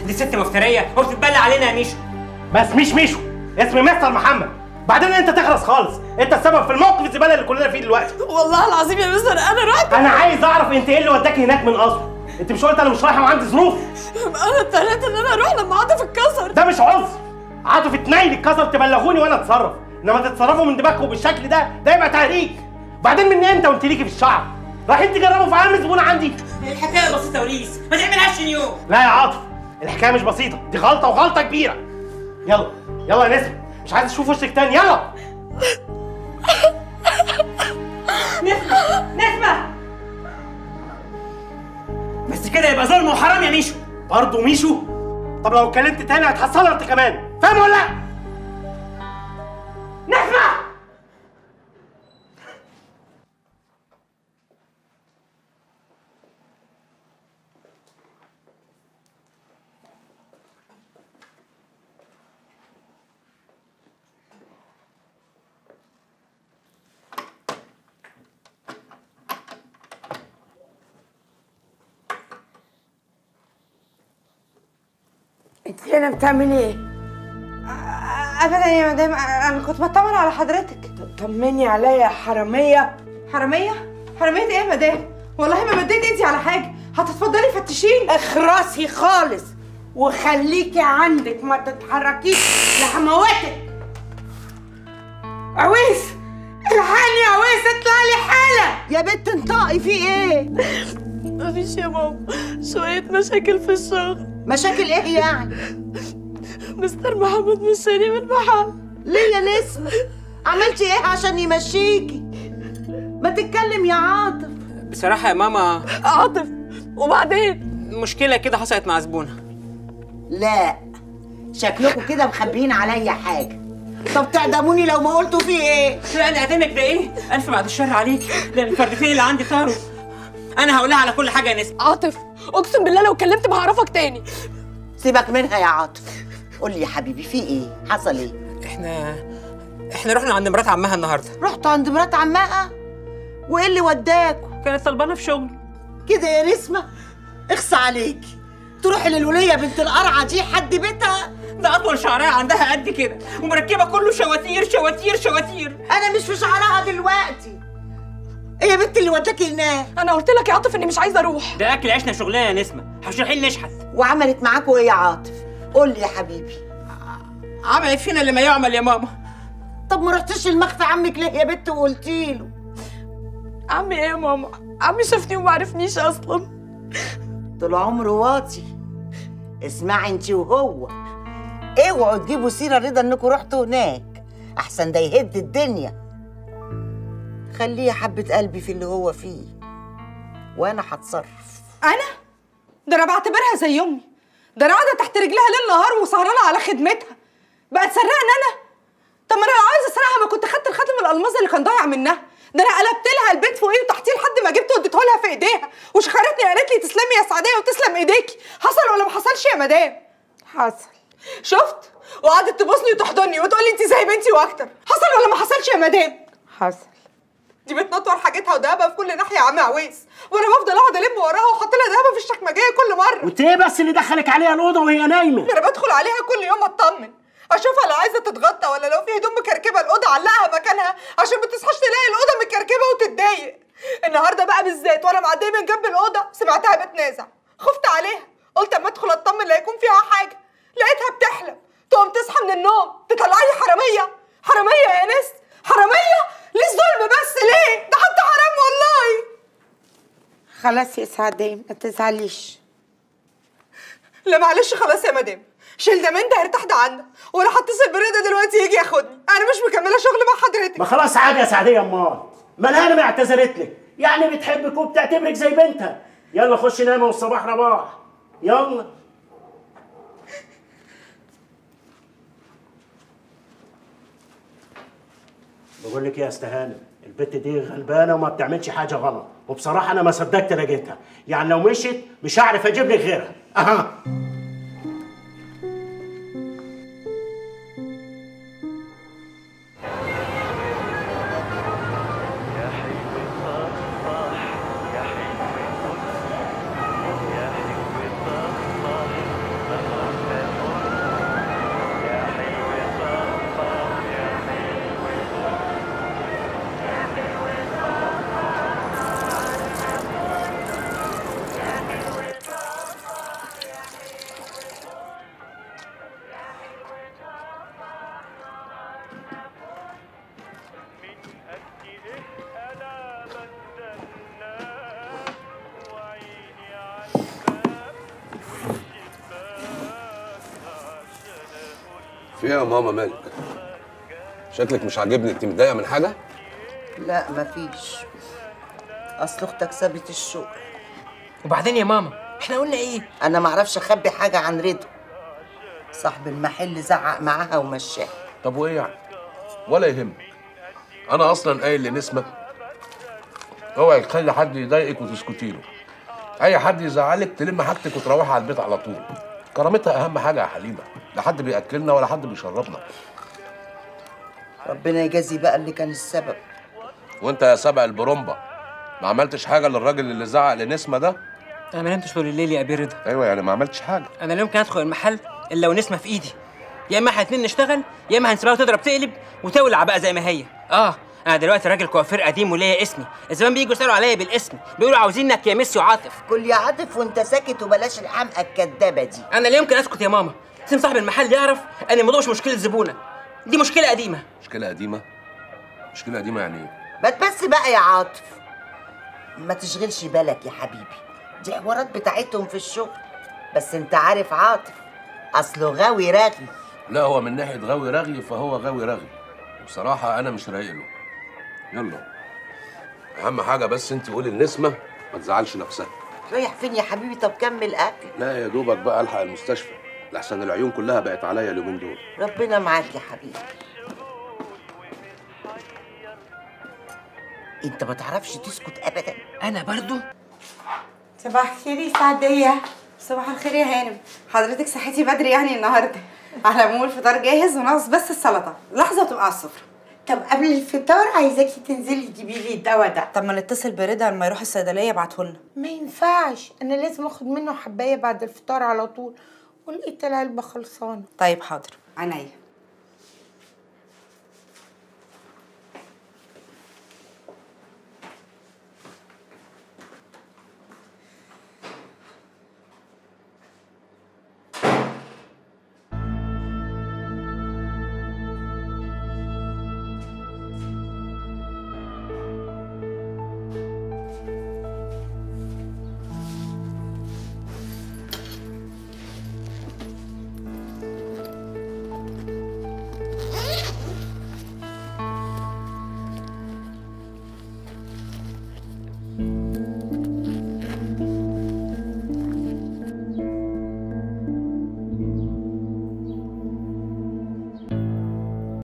دي ست مفتريه وبتتبلى علينا يا ميشو بس مش ميشو اسمي مستر محمد بعدين انت تخلص خالص انت السبب في الموقف الزباله اللي كلنا فيه دلوقتي والله العظيم يا مستر انا رحت انا عايز اعرف انت ايه اللي وداكي هناك من اصله انت مش قلت انا مش رايحه وعندي ظروف انا اضطريت ان انا اروح لما عاطف اتكسر ده مش عذر عاطف اتنيل اتكسر تبلغوني وانا اتصرف انما تتصرفوا من دماغكم بالشكل ده ده يبقى تهريج بعدين من امتى وانت ليكي في الشعر رايحين تجربوا في عالم زبونه عندي الحكايه بسيطه وليس ما تعملهاش اليوم لا يا عاطف الحكايه مش بسيطه دي غلطه وغلطه كبيره يلا يلا يا نسمه مش عايز اشوف وشك تاني يلا نسمه نسمه بس كده يبقى ظلم وحرام يا ميشو برضه ميشو طب لو اتكلمت تاني هتحصلها انت كمان فاهم ولا لا نسمه انت هنا بتعملي ايه؟ ابدا يا مدام انا كنت بطمن على حضرتك طمني عليا يا حراميه حراميه حراميه ايه يا مدام والله ما مديت ايدي على حاجه هتتفضلي فتشيني اخرسي خالص وخليكي عندك ما تتحركيش لحمواتك عويس الحقني يا عويس اطلع لي حالا يا بنت انطقي في ايه مفيش يا ماما شويه مشاكل في الشغل مشاكل ايه يعني مستر محمد مشاني من المحل ليه يا نسمة عملتي ايه عشان يمشيكي ما تتكلم يا عاطف بصراحه يا ماما عاطف وبعدين مشكله كده حصلت مع زبونه لا شكلكم كده مخبيين عليا حاجه طب تعدموني لو ما قلتوا في ايه لا نعدمك ده ايه الف بعد الشر عليك ده الفردتين اللي عندي طاروا انا هقول لها على كل حاجه يا نسمه عاطف اقسم بالله لو كلمت بعرفك تاني سيبك منها يا عاطف قول لي يا حبيبي في ايه حصل ايه احنا احنا رحنا عند مرات عمها النهارده رحتوا عند مرات عمها وايه اللي وداكوا كانت طلبانه في شغل كده يا نسمة اخصى عليكي تروحي للولية بنت القرعة دي حد بيتها ده اطول شعرها عندها قد كده ومركبه كله شواتير شواتير شواتير انا مش في شعرها دلوقتي ايه يا بنت اللي وداكي هناك انا قلت لك يا عاطف اني مش عايزه اروح ده اكل عيشنا شغلانه يا نسمه هنروحين نشحت وعملت معاكوا ايه يا عاطف قول لي يا حبيبي عملت فينا اللي ما يعمل يا ماما طب ما رحتش المخفى عمك ليه يا بنت وقلتي له عمي ايه يا ماما عمي شافني وما عرفنيش اصلا طول عمره واطي اسمعي انت وهو اوعوا تجيبوا سيره رضا انكم رحتوا هناك احسن ده يهد الدنيا خليه يا حبه قلبي في اللي هو فيه وانا هتصرف انا ده انا بعتبرها زي امي ده انا قاعده تحت رجلها ليل نهار وسهرانه على خدمتها بقت سرقني انا طب ما انا لو عايزه اسرقها ما كنت خدت الخاتم الالماظ اللي كان ضايع منها ده انا قلبت لها البيت فوقيه وتحتيه لحد ما جبته واديته لها في ايديها وشكرتني قالت لي تسلمي يا سعديه وتسلم ايديكي حصل ولا ما حصلش يا مدام حصل شفت وقعدت تبوسني وتحضني وتقول لي انت زي بنتي واكتر حصل ولا ما حصلش يا مدام حصل دي بتنطور حاجتها ودهبها في كل ناحيه يا عم عويس وانا بفضل اقعد الم وراها واحط لها دهبها في الشكمجيه كل مره وانت ايه بس اللي دخلك عليها الاوضه وهي نايمه انا بدخل عليها كل يوم اطمن اشوفها لو عايزه تتغطى ولا لو في هدوم مكركبه الاوضه علقها مكانها عشان ما تصحاش تلاقي الاوضه مكركبه وتتضايق النهارده بقى بالذات وانا معديه من جنب الاوضه سمعتها بتنازع خفت عليها قلت اما ادخل اطمن لا يكون فيها حاجه لقيتها بتحلم تقوم تصحى من النوم تطلعي حراميه حراميه يا ناس حراميه ليه الظلم بس ليه ده حتى حرام والله خلاص يا سعديه ما تزعليش لا معلش خلاص يا مدام شيل ده من ده ارتاح ده عنا وانا هتصل برضا دلوقتي يجي ياخدني انا مش مكمله شغل مع حضرتك ما خلاص عادي يا سعديه امال مالها انا ما اعتذرت لك يعني بتحبك وبتعتبرك زي بنتها يلا خش نامي والصباح رباح يلا بقول لك يا استهانه البت دي غلبانه وما بتعملش حاجه غلط وبصراحه انا ما صدقت لقيتها يعني لو مشيت مش هعرف اجيب لك غيرها اها في ايه يا ماما مالك شكلك مش عاجبني انت متضايقه من حاجه لا مفيش اصل اختك سابت الشغل وبعدين يا ماما احنا قلنا ايه انا معرفش اخبي حاجه عن رضا صاحب المحل زعق معاها ومشاها طب وايه يعني ولا يهمك انا اصلا قايل لنسمه اوعي تخلي حد يضايقك وتسكتي له اي حد يزعلك تلم حاجتك وتروحي على البيت على طول كرامتها اهم حاجه يا حليمه لا حد بياكلنا ولا حد بيشربنا ربنا يجازي بقى اللي كان السبب وانت يا سبع البرومبا ما عملتش حاجه للراجل اللي زعق لنسمه ده انا ما نمتش طول الليل يا ابي رضا ايوه يعني ما عملتش حاجه انا لا يمكن ادخل المحل الا ونسمه في ايدي يا اما احنا اتنين نشتغل يا اما هنسيبها تضرب تقلب وتولع بقى زي ما هي اه انا دلوقتي راجل كوافير قديم وليا اسمي الزمان بييجوا يسالوا عليا بالاسم بيقولوا عاوزينك يا ميسي وعاطف كل يا عاطف وانت ساكت وبلاش الحمقى الكدابه دي انا لا يمكن اسكت يا ماما لازم صاحب المحل يعرف ان الموضوع مش مشكله زبونه دي مشكله قديمه مشكله قديمه مشكله قديمه يعني ايه ما تبس بقى يا عاطف ما تشغلش بالك يا حبيبي دي حوارات بتاعتهم في الشغل بس انت عارف عاطف اصله غاوي رغي لا هو من ناحيه غاوي رغي فهو غاوي رغي بصراحه انا مش رايق له يلا اهم حاجه بس انت قولي لنسمه ما تزعلش نفسها رايح فين يا حبيبي طب كمل اكل لا يا دوبك بقى الحق المستشفى لحسن العيون كلها بقت عليا اليومين دول ربنا معاك يا حبيبي انت ما تعرفش تسكت ابدا انا برضو صباح الخير يا سعدية صباح الخير يا هانم حضرتك صحيتي بدري يعني النهارده على العموم الفطار جاهز وناقص بس السلطه لحظه وتبقى على السفره طب قبل الفطار عايزاكي تنزلي تجيبي لي الدواء ده طب ما نتصل برضا لما يروح الصيدليه يبعته لنا ما ينفعش انا لازم اخد منه حبايه بعد الفطار على طول ولقيت العلبه خلصانه طيب حاضر عينيا